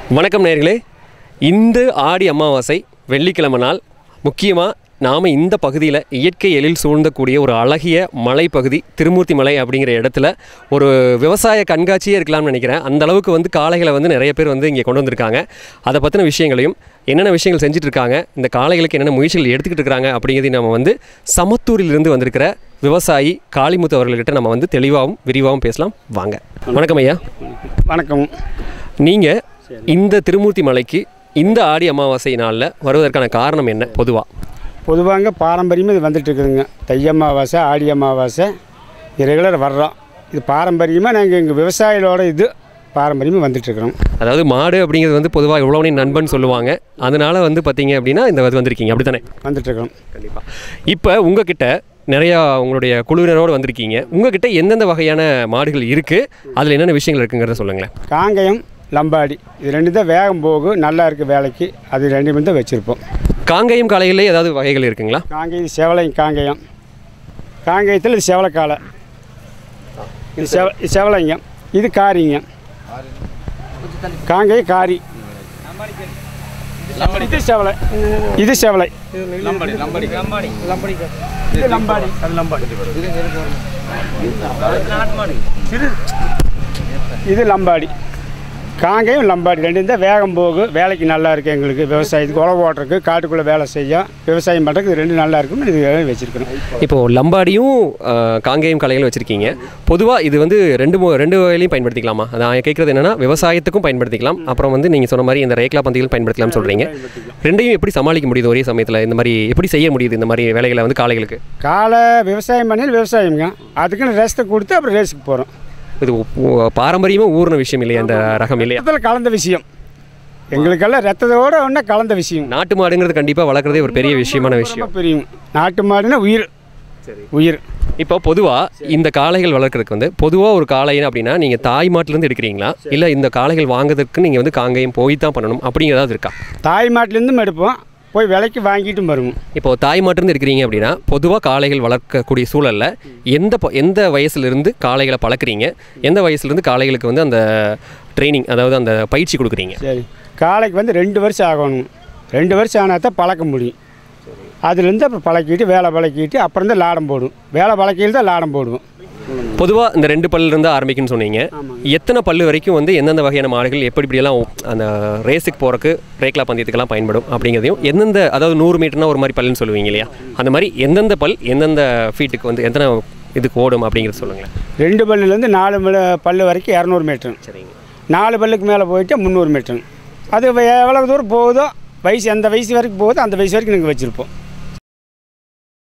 வணக்கம் நேயர்களே இந்த ஆடி அமாவாசை வெள்ளிக்கிழமை நாள் முக்கியமாக நாம் இந்த பகுதியில் இயற்கை எழில் சூழ்ந்தக்கூடிய ஒரு அழகிய மலைப்பகுதி திருமூர்த்தி மலை அப்படிங்கிற இடத்துல ஒரு விவசாய கண்காட்சியே இருக்கலாம்னு நினைக்கிறேன் அந்த அளவுக்கு வந்து காளைகளை வந்து நிறைய பேர் வந்து இங்கே கொண்டு வந்திருக்காங்க அதை பற்றின விஷயங்களையும் என்னென்ன விஷயங்கள் செஞ்சுட்டு இருக்காங்க இந்த காளைகளுக்கு என்னென்ன முயற்சிகள் எடுத்துக்கிட்டு இருக்காங்க அப்படிங்கிறதையும் நம்ம வந்து சமத்தூரிலிருந்து வந்திருக்கிற விவசாயி காளிமுத்து அவர்கள்கிட்ட நம்ம வந்து தெளிவாகவும் விரிவாகவும் பேசலாம் வாங்க வணக்கம் ஐயா வணக்கம் நீங்கள் இந்த திருமூர்த்தி மலைக்கு இந்த ஆடி அமாவாசை நாளில் வருவதற்கான காரணம் என்ன பொதுவாக பொதுவாங்க பாரம்பரியமாக இது வந்துட்டு இருக்குதுங்க தை அமாவாசை ஆடி அமாவாசை ரெகுலர் வர்றோம் இது பாரம்பரியமாக நாங்கள் எங்கள் விவசாயிகளோட இது பாரம்பரியமாக வந்துட்டுருக்குறோம் அதாவது மாடு அப்படிங்கிறது வந்து பொதுவாக எவ்வளோனே நண்பன் சொல்லுவாங்க அதனால வந்து பார்த்தீங்க அப்படின்னா இந்த இது வந்திருக்கீங்க அப்படி தானே வந்துட்டுருக்குறோம் கண்டிப்பாக இப்போ உங்ககிட்ட நிறையா உங்களுடைய குழுவினரோடு வந்திருக்கீங்க உங்ககிட்ட எந்தெந்த வகையான மாடுகள் இருக்குது அதில் என்னென்ன விஷயங்கள் இருக்குங்கிறத சொல்லுங்களேன் காங்கயம் லம்பாடி இது ரெண்டு தான் வேகம் போகும் நல்லா இருக்குது வேலைக்கு அது ரெண்டு தான் வச்சுருப்போம் காங்கேயம் காலையிலே ஏதாவது வகைகள் இருக்குங்களா காங்கேயம் செவலை காங்கயம் காங்கயத்தில் இது செவலைக்காலை இது செவ இது செவலைங்க இது காரிங்க காங்கேய காரி இது செவலை இது செவலை இது லம்பாடி இது லம்பாடி காங்கேயம் லம்பாடி ரெண்டு தான் வேகம் போகும் வேலைக்கு நல்லா இருக்குது எங்களுக்கு விவசாயத்துக்கு உழவு ஓட்டுறதுக்கு காட்டுக்குள்ளே வேலை செய்ய விவசாயம் பண்ணுறதுக்கு இது ரெண்டு நல்லா இருக்கும்னு இது வச்சுருக்கணும் இப்போது லம்பாடியும் அஹ், காங்கேயம் கலைகளும் வச்சுருக்கீங்க பொதுவாக இது வந்து ரெண்டு மு- ரெண்டு வகையிலையும் பயன்படுத்திக்கலாமா நான் கேட்குறது என்னன்னா விவசாயத்துக்கும் பயன்படுத்திக்கலாம் அப்புறம் வந்து நீங்கள் சொன்ன மாதிரி இந்த ரேக்லா பந்திகள் பயன்படுத்தலாம்னு சொல்கிறீங்க ரெண்டையும் எப்படி சமாளிக்க முடியுது ஒரே சமயத்தில் இந்த மாதிரி எப்படி செய்ய முடியுது இந்த மாதிரி வேலைகளை வந்து காளைகளுக்கு காலை விவசாயம் பண்ணி விவசாயம்ங்க அதுக்குன்னு ரேஸத்தை கொடுத்து அப்புறம் ரேஸுக்கு போகிறோம் இது பாரம்பரியமாக ஊர்ன விஷயம் இல்லையா இந்த ரகம் இல்லையா ரத்தத்தில் கலந்த விஷயம் எங்களுக்கெல்லாம் ரத்தத்தோட ஒன்றா கலந்த விஷயம் நாட்டு மாடுங்கிறது கண்டிப்பாக வளர்க்குறதே ஒரு பெரிய விஷயமான விஷயம் ரொம்ப பெரியும் நாட்டு மாடுனா உயிர் உயிர் இப்போ பொதுவாக இந்த காளைகள் வளர்க்குறதுக்கு வந்து பொதுவாக ஒரு காளைன்னு அப்படின்னா நீங்கள் தாய் மாட்டிலேருந்து எடுக்கிறீங்களா இல்லை இந்த காளைகள் வாங்குறதுக்கு நீங்கள் வந்து காங்கேயம் போய் தான் பண்ணணும் அப்படிங்கிறதாவது இருக்கா தாய் மாட்டிலேருந்தும் எடுப்போம் போய் விலைக்கு வாங்கிட்டும் வருவோம் இப்போ தாய் மாட்டிலிருந்து இருக்கிறீங்க அப்படின்னா பொதுவாக காளைகள் வளர்க்கக்கூடிய சூழலில் எந்த ப- எந்த வயசுலேருந்து காளைகளை பழக்கிறீங்க எந்த வயசுலேருந்து காளைகளுக்கு வந்து அந்த ட்ரைனிங் அதாவது அந்த பயிற்சி கொடுக்குறீங்க சரி காலைக்கு வந்து ரெண்டு வருஷம் ஆகணும் ரெண்டு வருஷம் ஆனால் தான் பழக்க முடியும் அதுலேருந்து அப்புறம் பழக்கிட்டு வேலை பழக்கிட்டு அப்புறம் தான் லாடம் போடும் வேலை பழக்கிட்டு தான் லாடம் போடுவோம் பொதுவாக இந்த ரெண்டு பல்லிருந்து ஆரம்பிக்குன்னு சொன்னீங்க எத்தனை பல்லு வரைக்கும் வந்து எந்தெந்த வகையான மாடுகள் எப்படி இப்படியெல்லாம் அந்த ரேஸுக்கு போகிறக்கு ரேக்லா பந்தயத்துக்கெல்லாம் பயன்படும் அப்படிங்கிறதையும் எந்தெந்த அதாவது நூறு மீட்டர்னா ஒரு மாதிரி பல்லுன்னு சொல்லுவீங்க இல்லையா அந்த மாதிரி எந்தெந்த பல் எந்தெந்த ஃபீட்டுக்கு வந்து எத்தனை இதுக்கு ஓடும் அப்படிங்கிறத சொல்லுங்களேன் ரெண்டு பல்லுலேருந்து நாலு ம- பல்லு வரைக்கும் இரநூறு மீட்டர் சரிங்க நாலு பல்லுக்கு மேலே போயிட்டு முந்நூறு மீட்டர் அது எவ்வளோ தூரம் போகுதோ வயசு எந்த வயசு வரைக்கும் போகுதோ அந்த வயசு வரைக்கும் நாங்கள் வச்சுருப்போம்